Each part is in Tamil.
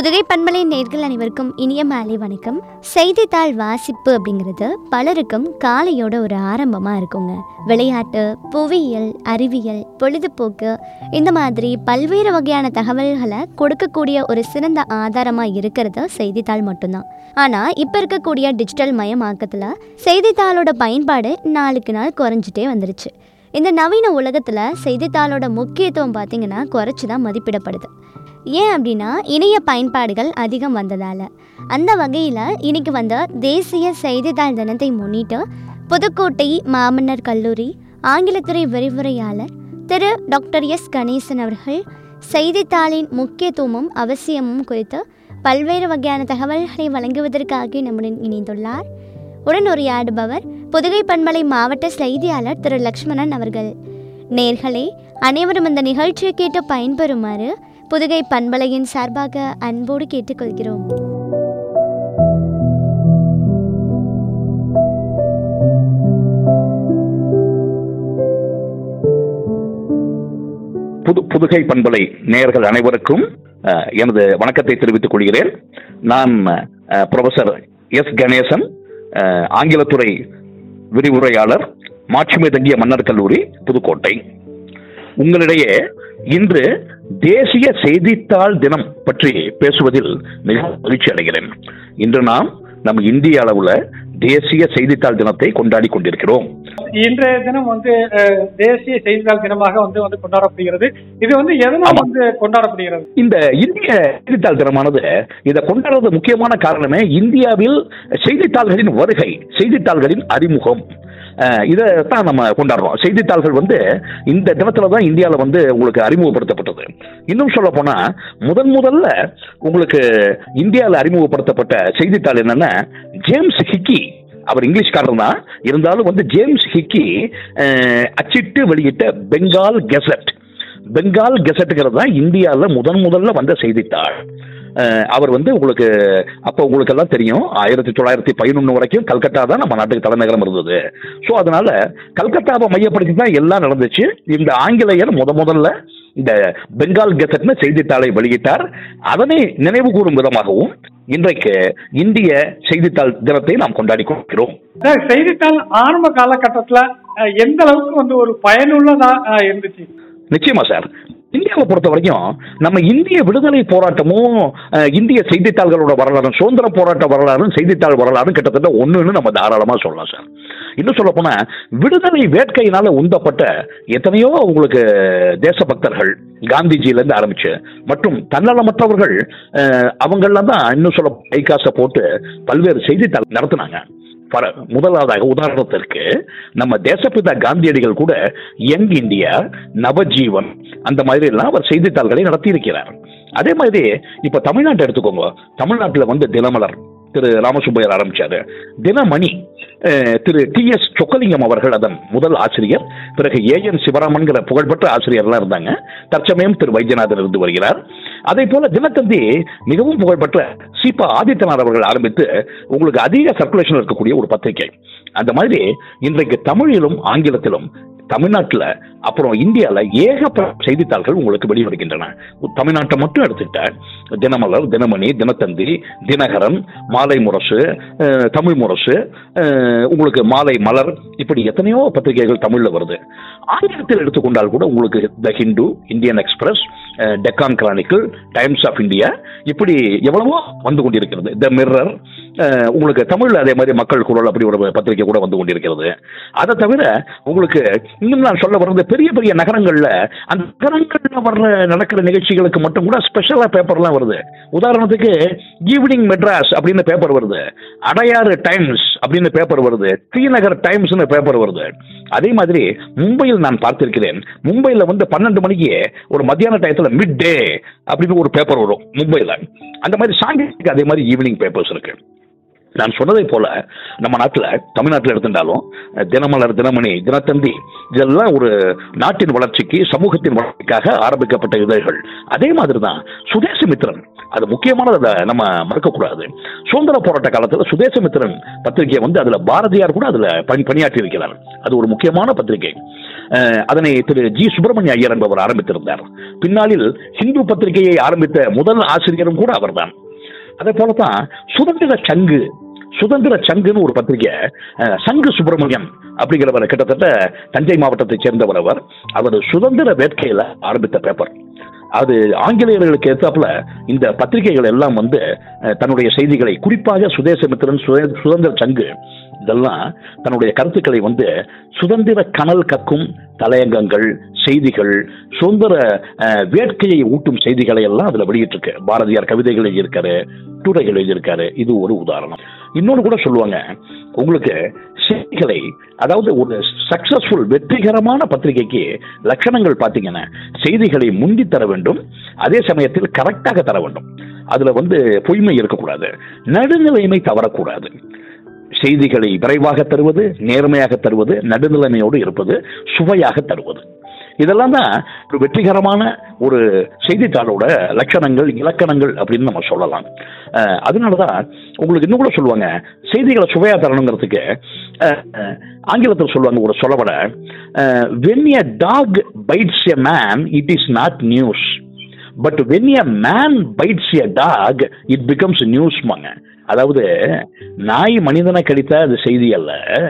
புதுகை பண்பலை நேர்கள் அனைவருக்கும் இனிய மாலை வணக்கம் செய்தித்தாள் வாசிப்பு அப்படிங்கிறது பலருக்கும் காலையோட ஒரு ஆரம்பமாக இருக்குங்க விளையாட்டு புவியியல் அறிவியல் பொழுதுபோக்கு இந்த மாதிரி பல்வேறு வகையான தகவல்களை கொடுக்கக்கூடிய ஒரு சிறந்த ஆதாரமாக இருக்கிறது செய்தித்தாள் மட்டும்தான் ஆனால் இப்போ இருக்கக்கூடிய டிஜிட்டல் மயமாக்கத்தில் செய்தித்தாளோட பயன்பாடு நாளுக்கு நாள் குறைஞ்சிட்டே வந்துருச்சு இந்த நவீன உலகத்தில் செய்தித்தாளோட முக்கியத்துவம் பார்த்திங்கன்னா குறைச்சி தான் மதிப்பிடப்படுது ஏன் அப்படின்னா இணைய பயன்பாடுகள் அதிகம் வந்ததால் அந்த வகையில் இன்னைக்கு வந்த தேசிய செய்தித்தாள் தினத்தை முன்னிட்டு புதுக்கோட்டை மாமன்னர் கல்லூரி ஆங்கிலத்துறை விரிவுரையாளர் திரு டாக்டர் எஸ் கணேசன் அவர்கள் செய்தித்தாளின் முக்கியத்துவமும் அவசியமும் குறித்து பல்வேறு வகையான தகவல்களை வழங்குவதற்காக நம்முடன் இணைந்துள்ளார் உடனுரையாடுபவர் புதுகை பண்பலை மாவட்ட செய்தியாளர் திரு லக்ஷ்மணன் அவர்கள் நேர்களே அனைவரும் இந்த நிகழ்ச்சியை கேட்டு பயன்பெறுமாறு புதுகை பண்பலையின் சார்பாக அன்போடு கேட்டுக்கொள்கிறோம் புது புதுகை பண்பலை நேயர்கள் அனைவருக்கும் அஹ், எனது வணக்கத்தை தெரிவித்துக் கொள்கிறேன் நான் அஹ், ப்ரொஃபசர் எஸ் கணேசன் அஹ், ஆங்கிலத்துறை விரிவுரையாளர் மாட்சிமை தங்கிய மன்னர் கல்லூரி புதுக்கோட்டை உங்களிடையே இன்று தேசிய செய்தித்தாள் தினம் பற்றி பேசுவதில் மிக மகிழ்ச்சி அடைகிறேன் இன்று நாம் நம் இந்திய அளவுல தேசிய செய்தித்தாள் தினத்தை கொண்டாடி கொண்டிருக்கிறோம் இன்றைய தினம் வந்து அஹ், தேசிய செய்தித்தாள் தினமாக வந்து வந்து கொண்டாடப்படுகிறது இது வந்து எதனால் ஆமா. வந்து கொண்டாடப்படுகிறது இந்த இந்திய செய்தித்தாள் தினமானது இதை கொண்டாடுறது முக்கியமான காரணமே இந்தியாவில் செய்தித்தாள்களின் வருகை செய்தித்தாள்களின் அறிமுகம் அஹ், இதைத்தான் நம்ம கொண்டாடுறோம் செய்தித்தாள்கள் வந்து இந்த தினத்துல தான் இந்தியாவில் வந்து உங்களுக்கு அறிமுகப்படுத்தப்பட்டது இன்னும் சொல்ல போனா முதன் முதல்ல உங்களுக்கு இந்தியாவில் அறிமுகப்படுத்தப்பட்ட செய்தித்தாள் என்னன்னா ஜேம்ஸ் ஹிக்கி அவர் இங்கிலீஷ்காரர் தான் இருந்தாலும் வந்து ஜேம்ஸ் ஹிக்கி அஹ், அச்சிட்டு வெளியிட்ட பெங்கால் கெசட் பெங்கால் கெசட்டுங்கிறது தான் இந்தியாவில் முதன் முதல்ல வந்த செய்தித்தாள் அஹ் அவர் வந்து உங்களுக்கு அப்போ உங்களுக்கு எல்லாம் தெரியும் ஆயிரத்தி தொள்ளாயிரத்தி பதினொன்று வரைக்கும் கல்கத்தா தான் நம்ம நாட்டுக்கு தலைநகரம் இருந்தது ஸோ அதனால கல்கத்தாவை மையப்படுத்தி தான் எல்லாம் நடந்துச்சு இந்த ஆங்கிலேயர் முத முதல்ல இந்த பெங்கால் கெசட்னு செய்தித்தாளை வெளியிட்டார் அதனை நினைவு கூறும் விதமாகவும் இன்றைக்கு இந்திய செய்தித்தாள் தினத்தை நாம் கொண்டாடி கொள்கிறோம் சார், செய்தித்தாள் ஆரம்ப காலகட்டத்துல அஹ், எந்த அளவுக்கு வந்து ஒரு பயனுள்ளதா அஹ், இருந்துச்சு நிச்சயமா சார் இந்தியாவை பொறுத்த வரைக்கும் நம்ம இந்திய விடுதலை போராட்டமும் அஹ், இந்திய செய்தித்தாள்களோட வரலாறும் சுதந்திர போராட்ட வரலாறும் செய்தித்தாள் வரலாறும் கிட்டத்தட்ட ஒண்ணுன்னு நம்ம தாராளமா சொல்லலாம் சார் இன்னும் சொல்ல போனா விடுதலை வேட்கையினால உந்தப்பட்ட எத்தனையோ உங்களுக்கு தேசபக்தர்கள் காந்திஜியில இருந்து ஆரம்பிச்சு மற்றும் தன்னலமற்றவர்கள் அஹ், அவங்கெல்லாம் தான் இன்னும் சொல்ல கை காசை போட்டு பல்வேறு செய்தித்தாள் நடத்துனாங்க பர முதலாவதாக உதாரணத்திற்கு நம்ம தேசப்பிதா காந்தியடிகள் கூட யங் இந்தியா நவஜீவன் அந்த மாதிரி எல்லாம் அவர் செய்தித்தாள்களை நடத்தியிருக்கிறார் அதே மாதிரி இப்ப தமிழ்நாட்டை எடுத்துக்கோங்க தமிழ்நாட்டில் வந்து தினமலர் திரு ராமசுப்பையர் ஆரம்பிச்சாரு தினமணி அஹ், திரு டி எஸ் சொக்கலிங்கம் அவர்கள் அதன் முதல் ஆசிரியர் பிறகு ஏ என் சிவராமன்கிற புகழ்பெற்ற ஆசிரியர்லாம் இருந்தாங்க தற்சமயம் திரு வைத்தியநாதன் இருந்து வருகிறார் அதே போல தினத்தந்தி மிகவும் புகழ்பெற்ற சீபா ஆதித்யநாத் அவர்கள் ஆரம்பித்து உங்களுக்கு அதிக சர்க்குலேஷன் இருக்கக்கூடிய ஒரு பத்திரிகை அந்த மாதிரி இன்றைக்கு தமிழிலும் ஆங்கிலத்திலும் தமிழ்நாட்டில் அப்புறம் இந்தியாவில் ஏகப்பட்ட செய்தித்தாள்கள் உங்களுக்கு வெளிவருகின்றன தமிழ்நாட்டை மட்டும் எடுத்துக்கிட்டேன் தினமலர் தினமணி தினத்தந்தி தினகரன் மாலை முரசு அஹ், தமிழ் முரசு அஹ், உங்களுக்கு மாலை மலர் இப்படி எத்தனையோ பத்திரிகைகள் தமிழில் வருது ஆங்கிலத்தில் எடுத்துக்கொண்டால் கூட உங்களுக்கு த ஹிந்து இந்தியன் எக்ஸ்பிரஸ் அஹ், Deccan Chronicle Times of India இப்படி எவ்வளவோ வந்து கொண்டிருக்கிறது த மிர்ரர் அஹ், உங்களுக்கு தமிழ்ல அதே மாதிரி மக்கள் குரல் அப்படி ஒரு பத்திரிகை கூட வந்து கொண்டிருக்கிறது அதை தவிர உங்களுக்கு இன்னும் நான் சொல்ல வர்றது பெரிய பெரிய நகரங்கள்ல அந்த நகரங்கள்ல வர்ற நடக்கிற நிகழ்ச்சிகளுக்கு மட்டும் கூட ஸ்பெஷலா பேப்பர்லாம் வருது உதாரணத்துக்கு ஈவினிங் மெட்ராஸ் அப்படின்னு பேப்பர் வருது அடையாறு டைம்ஸ் அப்படின்னு பேப்பர் வருது ஸ்ரீநகர் டைம்ஸ்னு பேப்பர் வருது அதே மாதிரி மும்பையில் நான் பார்த்திருக்கிறேன் மும்பையில் வந்து பன்னெண்டு மணிக்கு ஒரு மத்தியான டயத்தில் மிட் டே அப்படின்னு ஒரு பேப்பர் வரும் மும்பையில் அந்த மாதிரி சாயங்காலத்துக்கு அதே மாதிரி ஈவினிங் பேப்பர்ஸ் இருக்கு நான் சொன்னதை போல நம்ம நாட்டில் தமிழ்நாட்டில் எடுத்துட்டாலும் தினமலர் தினமணி தினத்தந்தி இதெல்லாம் ஒரு நாட்டின் வளர்ச்சிக்கு சமூகத்தின் வளர்ச்சிக்காக ஆரம்பிக்கப்பட்ட இதழ்கள் அதே மாதிரி தான் சுதேசமித்திரன் அது முக்கியமானது அதை நம்ம மறக்கக்கூடாது சுதந்திர போராட்ட காலத்தில் சுதேசமித்திரன் பத்திரிகை வந்து அதுல பாரதியார் கூட அதுல பணி பணியாற்றி இருக்கிறார் அது ஒரு முக்கியமான பத்திரிகை அஹ், அதனை திரு ஜி சுப்பிரமணிய ஐயர் என்பவர் ஆரம்பித்திருந்தார் பின்னாளில் ஹிந்து பத்திரிகையை ஆரம்பித்த முதல் ஆசிரியரும் கூட அவர்தான் அதே போலதான் சுதந்திர சங்கு சுதந்திர சங்குன்னு ஒரு பத்திரிகை அஹ், சங்கு சுப்பிரமணியம் அப்படிங்கிறவர் கிட்டத்தட்ட தஞ்சை மாவட்டத்தைச் சேர்ந்தவர் அவர் அவர் சுதந்திர வேட்கையில ஆரம்பித்த பேப்பர் அது ஆங்கிலேயர்களுக்கு ஏற்றாப்புல இந்த பத்திரிகைகள் எல்லாம் வந்து அஹ், தன்னுடைய செய்திகளை குறிப்பாக சுதேசமித்திரன் சுதே- சுதந்திர சங்கு இதெல்லாம் தன்னுடைய கருத்துக்களை வந்து சுதந்திர கனல் கக்கும் தலையங்கங்கள் செய்திகள் சுதந்திர அஹ், வேட்கையை ஊட்டும் செய்திகளை எல்லாம் அதுல வெளியிட்டிருக்கு பாரதியார் கவிதைகள் எழுதியிருக்காரு கட்டுரைகள் எழுதியிருக்காரு இது ஒரு உதாரணம் இன்னொன்று கூட சொல்லுவாங்க உங்களுக்கு செய்திகளை அதாவது ஒரு சக்சஸ்ஃபுல் வெற்றிகரமான பத்திரிகைக்கு லட்சணங்கள் பார்த்தீங்கன்னா செய்திகளை முந்தி தர வேண்டும் அதே சமயத்தில் கரெக்டாக தர வேண்டும் அதுல வந்து பொய்மை இருக்கக்கூடாது நடுநிலைமை தவறக்கூடாது செய்திகளை விரைவாக தருவது நேர்மையாக தருவது நடுநிலைமையோடு இருப்பது சுவையாக தருவது இதெல்லாம் தான் ஒரு வெற்றிகரமான ஒரு செய்தித்தாளோட லட்சணங்கள் இலக்கணங்கள் அப்படின்னு நம்ம சொல்லலாம் அஹ், அதனால தான் உங்களுக்கு இன்னும் கூட சொல்லுவாங்க செய்திகளை சுவையாக தரணுங்கிறதுக்கு அஹ், அஹ், ஆங்கிலத்தில் சொல்லுவாங்க ஒரு சொல்லவட when a dog bites a man it is not news but when a man bites a dog it becomes நியூஸ்மாங்க அதாவது நாய் மனிதனை கடித்தா அது செய்தி அல்ல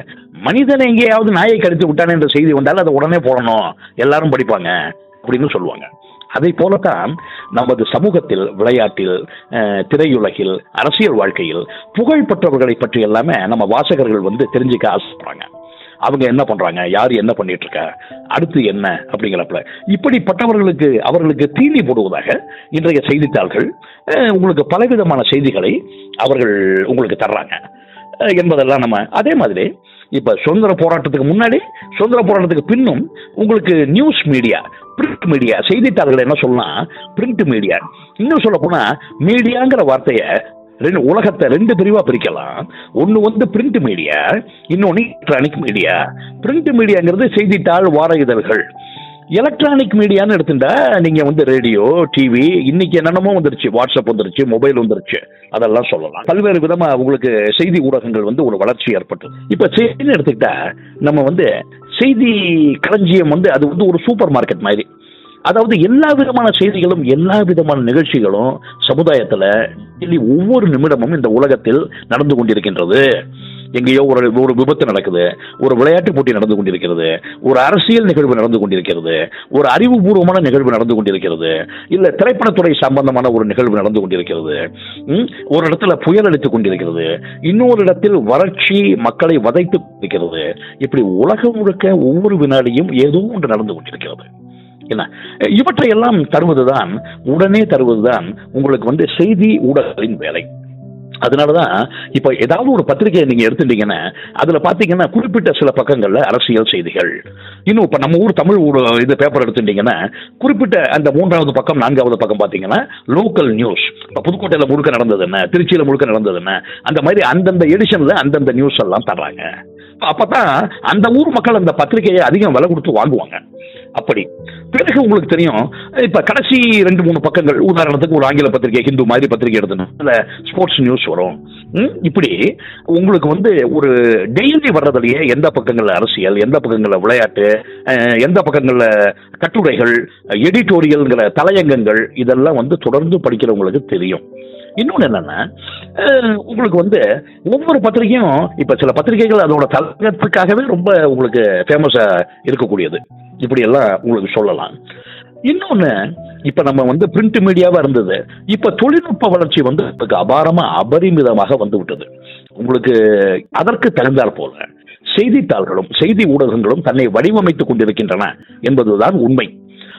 மனிதனை எங்கேயாவது நாயை கடித்து விட்டானே என்ற செய்தி வந்தால் அதை உடனே போடணும் எல்லாரும் படிப்பாங்க அப்படின்னு சொல்லுவாங்க அதை போலத்தான் நமது சமூகத்தில் விளையாட்டில் அஹ், திரையுலகில் அரசியல் வாழ்க்கையில் புகழ் பெற்றவர்களை பற்றி எல்லாமே நம்ம வாசகர்கள் வந்து தெரிஞ்சுக்க ஆசைப்படுறாங்க அவங்க என்ன பண்றாங்க யார் என்ன பண்ணிட்டு இருக்கா அடுத்து என்ன அப்படிங்கிறப்ப இப்படிப்பட்டவர்களுக்கு அவர்களுக்கு தீனி போடுவதாக இன்றைய செய்தித்தாள்கள் அஹ், உங்களுக்கு பலவிதமான செய்திகளை அவர்கள் உங்களுக்கு தர்றாங்க அஹ், என்பதெல்லாம் நம்ம அதே மாதிரி இப்ப சுதந்திர போராட்டத்துக்கு முன்னாடி சுதந்திர போராட்டத்துக்கு பின்னும் உங்களுக்கு நியூஸ் மீடியா பிரிண்ட் மீடியா செய்தித்தாள்கள் என்ன சொல்லலாம் பிரிண்ட் மீடியா இன்னும் சொல்ல போனா மீடியாங்கிற வார்த்தையை ரெண்டு உலகத்தை ரெண்டு பிரிவா பிரிக்கலாம் ஒன்னு வந்து பிரிண்ட் மீடியா இன்னொன்னு எலக்ட்ரானிக் மீடியா பிரிண்ட் மீடியாங்கிறது செய்தித்தாள் வார இதழ்கள் எலக்ட்ரானிக் மீடியான்னு எடுத்துட்டா நீங்க வந்து ரேடியோ டிவி இன்னைக்கு என்னென்னமோ வந்துருச்சு வாட்ஸ்அப் வந்துருச்சு மொபைல் வந்துருச்சு அதெல்லாம் சொல்லலாம் பல்வேறு விதமா உங்களுக்கு செய்தி ஊடகங்கள் வந்து ஒரு வளர்ச்சி ஏற்பட்டு இப்ப செய்தின்னு எடுத்துக்கிட்டா நம்ம வந்து செய்தி களஞ்சியம் வந்து அது வந்து ஒரு சூப்பர் மார்க்கெட் மாதிரி அதாவது எல்லா விதமான செய்திகளும் எல்லா விதமான நிகழ்ச்சிகளும் சமுதாயத்துல டெய்லி ஒவ்வொரு நிமிடமும் இந்த உலகத்தில் நடந்து கொண்டிருக்கின்றது எங்கேயோ ஒரு ஒரு விபத்து நடக்குது ஒரு விளையாட்டு போட்டி நடந்து கொண்டிருக்கிறது ஒரு அரசியல் நிகழ்வு நடந்து கொண்டிருக்கிறது ஒரு அறிவுபூர்வமான நிகழ்வு நடந்து கொண்டிருக்கிறது இல்ல திரைப்படத்துறை சம்பந்தமான ஒரு நிகழ்வு நடந்து கொண்டிருக்கிறது ம், ஒரு இடத்துல புயல் அடித்துக் கொண்டிருக்கிறது இன்னொரு இடத்தில் வறட்சி மக்களை வதைத்து கொண்டிருக்கிறது இப்படி உலகம் முழுக்க ஒவ்வொரு வினாடியும் ஏதோ ஒன்று நடந்து கொண்டிருக்கிறது என்ன இவற்றையெல்லாம் தருவதுதான் உடனே தருவதுதான் உங்களுக்கு வந்து செய்தி ஊடகங்களின் வேலை அதனாலதான் இப்ப ஏதாவது ஒரு பத்திரிகையை நீங்க எடுத்துட்டீங்கன்னா அதுல பாத்தீங்கன்னா குறிப்பிட்ட சில பக்கங்கள்ல அரசியல் செய்திகள் இன்னும் இப்ப நம்ம ஊர் தமிழ் ஊர் இது பேப்பர் எடுத்துட்டீங்கன்னா குறிப்பிட்ட அந்த மூன்றாவது பக்கம் நான்காவது பக்கம் பாத்தீங்கன்னா லோக்கல் நியூஸ் இப்ப புதுக்கோட்டையில முழுக்க நடந்தது என்ன திருச்சியில முழுக்க நடந்தது என்ன அந்த மாதிரி அந்தந்த எடிஷன்ல அந்தந்த நியூஸ் எல்லாம் தர்றாங்க அப்பதான் அந்த ஊர் மக்கள் அந்த பத்திரிகையை அதிகம் விலை கொடுத்து வாங்குவாங்க அப்படி பிறகு உங்களுக்கு தெரியும் இப்ப கடைசி ரெண்டு மூணு பக்கங்கள் உதாரணத்துக்கு ஒரு ஆங்கில பத்திரிகை ஹிந்து மாதிரி பத்திரிகை எடுத்தணும் அதுல ஸ்போர்ட்ஸ் நியூஸ் வரும் ம், இப்படி உங்களுக்கு வந்து ஒரு டெய்லி வர்றதுலயே எந்த பக்கங்கள்ல அரசியல் எந்த பக்கங்கள்ல விளையாட்டு அஹ், எந்த பக்கங்கள்ல கட்டுரைகள் எடிட்டோரியல்ங்கிற தலையங்கங்கள் இதெல்லாம் வந்து தொடர்ந்து படிக்கிறவங்களுக்கு தெரியும் இன்னொன்று என்னன்னா அஹ், உங்களுக்கு வந்து ஒவ்வொரு பத்திரிகையும் இப்ப சில பத்திரிகைகள் அதோட தலையங்கத்துக்காகவே ரொம்ப உங்களுக்கு ஃபேமஸா இருக்கக்கூடியது இப்படி எல்லாம் உங்களுக்கு சொல்லலாம் இன்னொன்னு இப்ப நம்ம வந்து பிரிண்ட் மீடியாவா இருந்தது இப்ப தொழில்நுட்ப வளர்ச்சி வந்து நமக்கு அபாரமா அபரிமிதமாக வந்து விட்டது உங்களுக்கு அதற்கு தகுந்தாற் போல செய்தித்தாள்களும் செய்தி ஊடகங்களும் தன்னை வடிவமைத்துக் கொண்டிருக்கின்றன என்பதுதான் உண்மை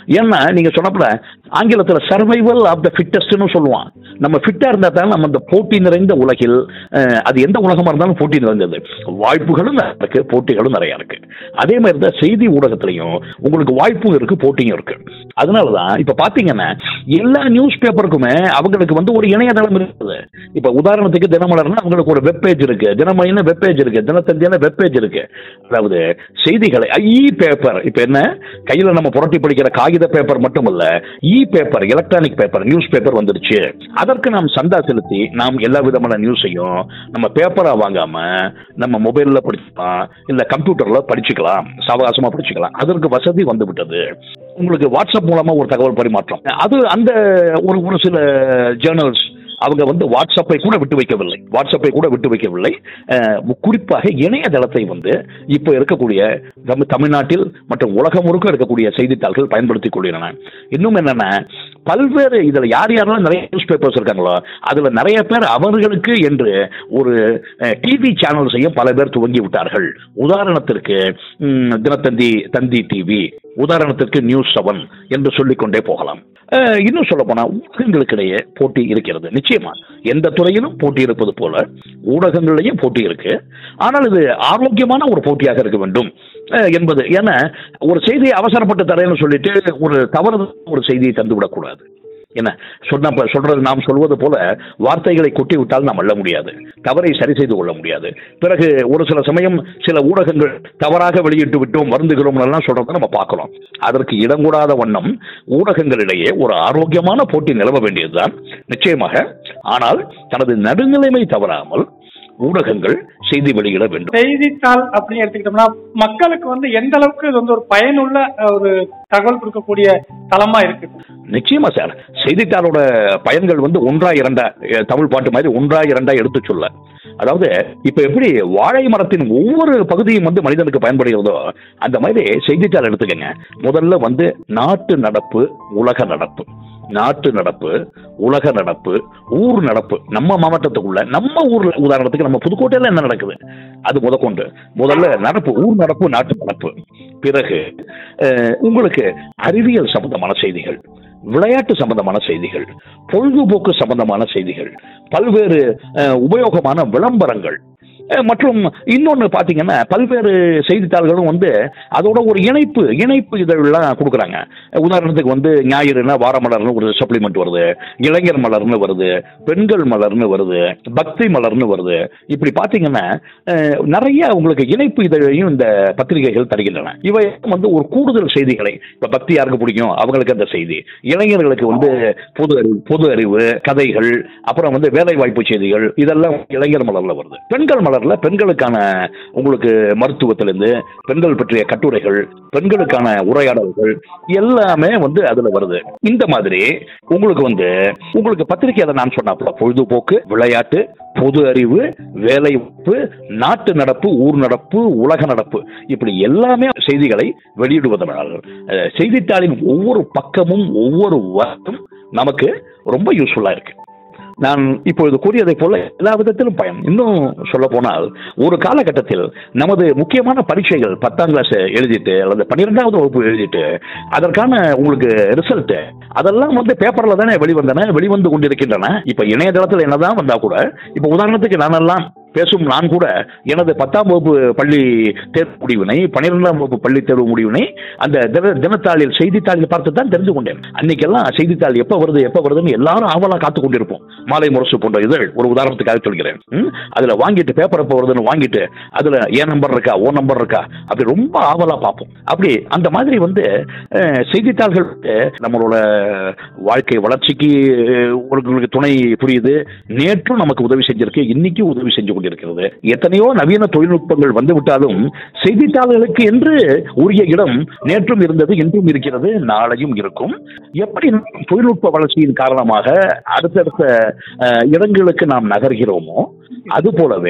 ஏன்னா நீங்க சொன்னப்பல ஆங்கிலத்துல சர்வைவல் ஆஃப் த ஃபிட்டஸ்ட்னு சொல்லுவான் நம்ம ஃபிட்டா இருந்தா தான் நம்ம அந்த போட்டி நிறைந்த உலகில் அஹ், அது எந்த உலகமா இருந்தாலும் போட்டி நிறைந்தது வாய்ப்புகளும் நிறைய இருக்கு போட்டிகளும் நிறைய இருக்கு அதே மாதிரி தான் செய்தி ஊடகத்திலையும் உங்களுக்கு வாய்ப்பும் இருக்கு போட்டியும் இருக்கு அதனாலதான் இப்ப பாத்தீங்கன்னா எல்லா நியூஸ் பேப்பருக்குமே அவங்களுக்கு வந்து ஒரு இணையதளம் இருக்குது இப்ப உதாரணத்துக்கு தினமலர்னா அவங்களுக்கு ஒரு வெப்பேஜ் இருக்கு தினமணின்னு வெப்பேஜ் இருக்கு தினத்தந்தியான வெப்பேஜ் இருக்கு அதாவது செய்திகளை இ பேப்பர் இப்ப என்ன கையில நம்ம புரட்டி படிக்கிற காகித பேப்பர் மட்டும் இல்ல e paper electronic paper newspaper வந்துருச்சு அதற்கு நாம் சந்தா செலுத்தி நாம் எல்லா விதமான நியூஸையும் நம்ம பேப்பரா வாங்காம நம்ம மொபைல்ல படிச்சுக்கலாம் இல்ல கம்ப்யூட்டர்ல படிச்சுக்கலாம் சாவகாசமா படிச்சுக்கலாம் அதற்கு வசதி வந்து விட்டது உங்களுக்கு வாட்ஸ்அப் மூலமா ஒரு தகவல் பரிமாற்றம் அது அந்த ஒரு ஒரு சில ஜேர்னல்ஸ் அவங்க வந்து வாட்ஸ்அப்பை கூட விட்டு வைக்கவில்லை வாட்ஸ்அப்பை கூட விட்டு வைக்கவில்லை அஹ், குறிப்பாக இணையதளத்தை வந்து இப்போ இருக்கக்கூடிய நம்ம தமிழ்நாட்டில் மற்றும் உலகம் முழுக்க இருக்கக்கூடிய செய்தித்தாள்கள் பயன்படுத்திக் கொள்கின்றன இன்னும் என்னன்னா பல்வேறு இதில் யார் யாரெல்லாம் நிறைய நியூஸ் பேப்பர்ஸ் இருக்காங்களோ அதில் நிறைய பேர் அவர்களுக்கு என்று ஒரு டிவி சேனல்ஸையும் பல பேர் துவங்கி விட்டார்கள் உதாரணத்திற்கு ம், தினத்தந்தி தந்தி டிவி உதாரணத்திற்கு நியூஸ் செவன் என்று சொல்லிக்கொண்டே போகலாம் அஹ், இன்னும் சொல்ல போனா ஊடகங்களுக்கிடையே போட்டி இருக்கிறது நிச்சயமா எந்த துறையிலும் போட்டி இருப்பது போல ஊடகங்களிலேயும் போட்டி இருக்கு ஆனால் இது ஆரோக்கியமான ஒரு போட்டியாக இருக்க வேண்டும் அஹ், என்பது ஏன்னா ஒரு செய்தியை அவசரப்பட்டு தரேன்னு சொல்லிட்டு ஒரு தவறு ஒரு செய்தியை தந்து விடக்கூடாது என்ன சொன்ன சொல்றது நாம் சொல்வது போல வார்த்தைகளை கொட்டி விட்டால் நாம் அள்ள முடியாது தவறை சரி செய்து கொள்ள முடியாது பிறகு ஒரு சில சமயம் சில ஊடகங்கள் தவறாக வெளியிட்டு விட்டோம் வருந்துகிறோம் எல்லாம் சொல்றதை நம்ம பார்க்கிறோம் அதற்கு இடம் கூடாத வண்ணம் ஊடகங்களிடையே ஒரு ஆரோக்கியமான போட்டி நிலவ வேண்டியதுதான் நிச்சயமாக ஆனால் தனது நடுநிலைமை தவறாமல் ஊடகங்கள் செய்தி வெளியிட வேண்டும் செய்தித்தாள் அப்படின்னு எடுத்துக்கிட்டோம்னா மக்களுக்கு வந்து எந்த அளவுக்கு இது வந்து ஒரு பயனுள்ள அஹ், ஒரு தகவல் கொடுக்கக்கூடிய தளமா இருக்கு நிச்சயமா சார் செய்தித்தாளோட பயன்கள் வந்து ஒன்றா இரண்டா அஹ், தமிழ் பாட்டு மாதிரி ஒன்றா இரண்டா எடுத்து சொல்ல அதாவது இப்ப எப்படி வாழை மரத்தின் ஒவ்வொரு பகுதியும் வந்து மனிதனுக்கு பயன்படுகிறதோ அந்த மாதிரி செய்தித்தாள் எடுத்துக்கங்க முதல்ல வந்து நாட்டு நடப்பு உலக நடப்பு நாட்டு நடப்பு உலக நடப்பு ஊர் நடப்பு நம்ம மாவட்டத்துக்குள்ள நம்ம ஊர்ல உதாரணத்துக்கு நம்ம புதுக்கோட்டையில என்ன நடக்குது அது முதற்கொண்டு முதல்ல நடப்பு ஊர் நடப்பு நாட்டு நடப்பு பிறகு அஹ், உங்களுக்கு அறிவியல் சம்பந்தமான செய்திகள் விளையாட்டு சம்பந்தமான செய்திகள் பொழுதுபோக்கு சம்பந்தமான செய்திகள் பல்வேறு அஹ், உபயோகமான விளம்பரங்கள் அஹ், மற்றும் இன்னொன்று பார்த்தீங்கன்னா பல்வேறு செய்தித்தாள்களும் வந்து அதோட ஒரு இணைப்பு இணைப்பு இதழெல்லாம் கொடுக்குறாங்க உதாரணத்துக்கு வந்து ஞாயிறுனா வார மலர்னு ஒரு சப்ளிமெண்ட் வருது இளைஞர் மலர்னு வருது பெண்கள் மலர்னு வருது பக்தி மலர்னு வருது இப்படி பார்த்தீங்கன்னா அஹ், நிறைய உங்களுக்கு இணைப்பு இதழையும் இந்த பத்திரிகைகள் தருகின்றன இவை வந்து ஒரு கூடுதல் செய்திகளை இப்ப பக்தி யாருக்கு பிடிக்கும் அவங்களுக்கு அந்த செய்தி இளைஞர்களுக்கு வந்து பொது அறிவு பொது அறிவு கதைகள் அப்புறம் வந்து வேலை வாய்ப்பு செய்திகள் இதெல்லாம் இளைஞர் மலர்ல வருது பெண்கள் மலர்ல பெண்களுக்கான உங்களுக்கு மருத்துவத்திலிருந்து பெண்கள் பற்றிய கட்டுரைகள் பெண்களுக்கான உரையாடல்கள் எல்லாமே வந்து அதுல வருது இந்த மாதிரி உங்களுக்கு வந்து உங்களுக்கு பத்திரிகையில நான் சொன்னாப்புல பொழுதுபோக்கு விளையாட்டு பொது அறிவு வேலை வாய்ப்பு நாட்டு நடப்பு ஊர் நடப்பு உலக நடப்பு இப்படி எல்லாமே செய்திகளை வெளியிடுவதனால் அஹ், செய்தித்தாளின் ஒவ்வொரு பக்கமும் ஒவ்வொரு வார்த்தையும் நமக்கு ரொம்ப யூஸ்ஃபுல்லா இருக்கு நான் இப்பொழுது கூறியதை போல எல்லா விதத்திலும் பயன் இன்னும் சொல்ல போனால் ஒரு காலகட்டத்தில் நமது முக்கியமான பரீட்சைகள் பத்தாம் கிளாஸ் எழுதிட்டு அல்லது பன்னிரெண்டாவது வகுப்பு எழுதிட்டு அதற்கான உங்களுக்கு ரிசல்ட் அதெல்லாம் வந்து பேப்பர்ல தானே வெளிவந்தன வெளிவந்து கொண்டிருக்கின்றன இப்ப இணையதளத்தில் என்னதான் வந்தா கூட இப்ப உதாரணத்துக்கு நானெல்லாம் பேசும் நான் கூட எனது பத்தாம் வகுப்பு பள்ளி தேர்வு முடிவினை பன்னிரெண்டாம் வகுப்பு பள்ளி தேர்வு முடிவினை அந்த தின தினத்தாளில் செய்தித்தாளில் பார்த்து தான் தெரிந்து கொண்டேன் அன்னைக்கெல்லாம் செய்தித்தாள் எப்ப வருது எப்ப வருதுன்னு எல்லாரும் ஆவலா காத்து கொண்டிருப்போம் மாலை முரசு போன்ற இதழ் ஒரு உதாரணத்துக்காக சொல்கிறேன் ம்? அதுல வாங்கிட்டு பேப்பர் எப்ப வருதுன்னு வாங்கிட்டு அதுல ஏன் நம்பர் இருக்கா ஓ நம்பர் இருக்கா அப்படி ரொம்ப ஆவலா பார்ப்போம் அப்படி அந்த மாதிரி வந்து அஹ், செய்தித்தாள்கள் வந்து நம்மளோட வாழ்க்கை வளர்ச்சிக்கு அஹ், உங்களுக்கு துணை புரியுது நேற்றும் நமக்கு உதவி செஞ்சிருக்கு இன்னைக்கும் உதவி செஞ்சு கொண்டிருக்கிறது எத்தனையோ நவீன தொழில்நுட்பங்கள் வந்து விட்டாலும் செய்தித்தாள்களுக்கு என்று உரிய இடம் நேற்றும் இருந்தது இன்றும் இருக்கிறது நாளையும் இருக்கும் எப்படி தொழில்நுட்ப வளர்ச்சியின் காரணமாக அடுத்தடுத்த அஹ், இடங்களுக்கு நாம் நகர்கிறோமோ அது போலவே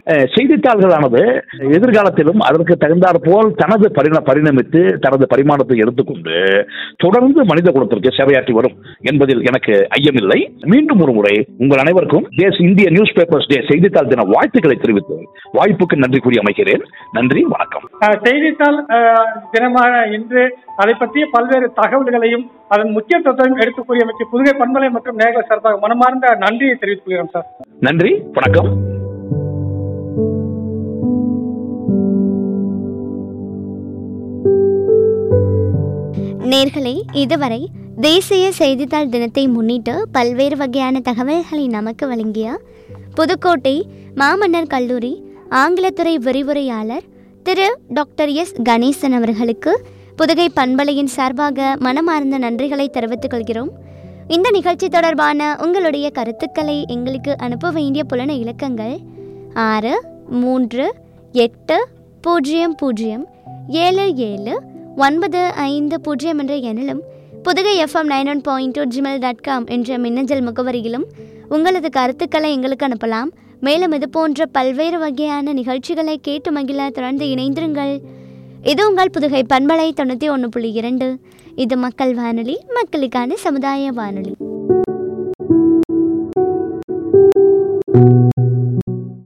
அஹ், செய்தித்தாள்களானது எதிர்காலத்திலும் அதற்கு தகுந்தாற் போல் தனது பரிண பரிணமித்து தனது பரிமாணத்தை எடுத்துக்கொண்டு தொடர்ந்து மனித குலத்திற்கு சேவையாற்றி வரும் என்பதில் எனக்கு ஐயமில்லை மீண்டும் ஒரு முறை உங்கள் அனைவருக்கும் தேஸ் இந்திய நியூஸ் பேப்பர்ஸ் டே செய்தித்தாள் தின வாழ்த்துக்களை தெரிவித்து வாய்ப்புக்கு நன்றி கூறி அமைகிறேன் நன்றி வணக்கம் அஹ், செய்தித்தாள் அஹ், தினமான இன்று அதை பற்றிய பல்வேறு தகவல்களையும் அதன் முக்கியத்துவத்தையும் எடுத்து கூறியமைக்கு புதுகை பண்பலை மற்றும் நேர்கள் சார்பாக மனமார்ந்த நன்றியை தெரிவித்துக் கொள்கிறோம் சார் நன்றி வணக்கம் நேர்களே இதுவரை தேசிய செய்தித்தாள் தினத்தை முன்னிட்டு பல்வேறு வகையான தகவல்களை நமக்கு வழங்கிய புதுக்கோட்டை மாமன்னர் கல்லூரி ஆங்கிலத்துறை விரிவுரையாளர் திரு டாக்டர் எஸ் கணேசன் அவர்களுக்கு புதுகை பண்பலையின் சார்பாக மனமார்ந்த நன்றிகளை தெரிவித்துக் கொள்கிறோம் இந்த நிகழ்ச்சி தொடர்பான உங்களுடைய கருத்துக்களை எங்களுக்கு அனுப்ப வேண்டிய புலன இலக்கங்கள் ஆறு மூன்று எட்டு பூஜ்ஜியம் பூஜ்ஜியம் ஏழு ஏழு ஒன்பது ஐந்து பூஜ்ஜியம் என்ற எண்ணிலும் Pudugai FM nine one point two Gmail dot com என்ற மின்னஞ்சல் முகவரியிலும் உங்களது கருத்துக்களை எங்களுக்கு அனுப்பலாம் மேலும் இது போன்ற பல்வேறு வகையான நிகழ்ச்சிகளை கேட்டு மகிழ தொடர்ந்து இணைந்திருங்கள் இது உங்கள் புதுகை பண்பலை தொண்ணூற்றி ஒன்று புள்ளி இரண்டு இது மக்கள் வானொலி மக்களுக்கான சமுதாய வானொலி